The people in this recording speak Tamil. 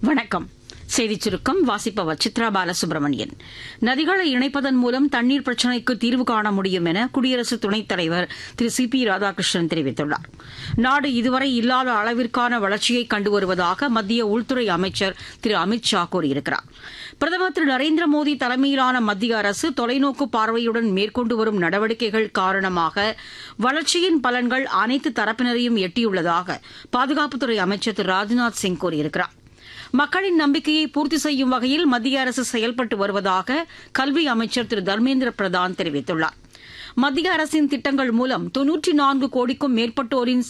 வணக்கம் செய்திச் சுருக்கம் வாசிப்பவர் சித்ரா பாலசுப்ரமணியன் நதிகளை இணைப்பதன் மூலம் தண்ணீர் பிரச்சினைக்கு தீர்வு காண முடியும் என குடியரசு துணைத் தலைவர் திரு சி பி ராதாகிருஷ்ணன் தெரிவித்துள்ளார் நாடு இதுவரை இல்லாத அளவிற்கான வளர்ச்சியை கண்டு வருவதாக மத்திய உள்துறை அமைச்சர் திரு அமித் ஷா கூறியிருக்கிறார் பிரதமர் திரு நரேந்திர மோடி தலைமையிலான மத்திய அரசு தொலைநோக்கு பார்வையுடன் மேற்கொண்டு வரும் நடவடிக்கைகள் காரணமாக வளர்ச்சியின் பலன்கள் அனைத்து தரப்பினரையும் எட்டியுள்ளதாக பாதுகாப்புத்துறை அமைச்சர் திரு ராஜ்நாத் சிங் கூறியிருக்கிறார் மக்களின் நம்பிக்கையை பூர்த்தி செய்யும் வகையில் மத்திய அரசு செயல்பட்டு வருவதாக கல்வி அமைச்சர் திரு தர்மேந்திர பிரதான் தெரிவித்துள்ளார் மத்திய அரசின் திட்டங்கள் மூலம் தொன்னூற்றி நான்கு கோடிக்கும் மேற்பட்டோரின்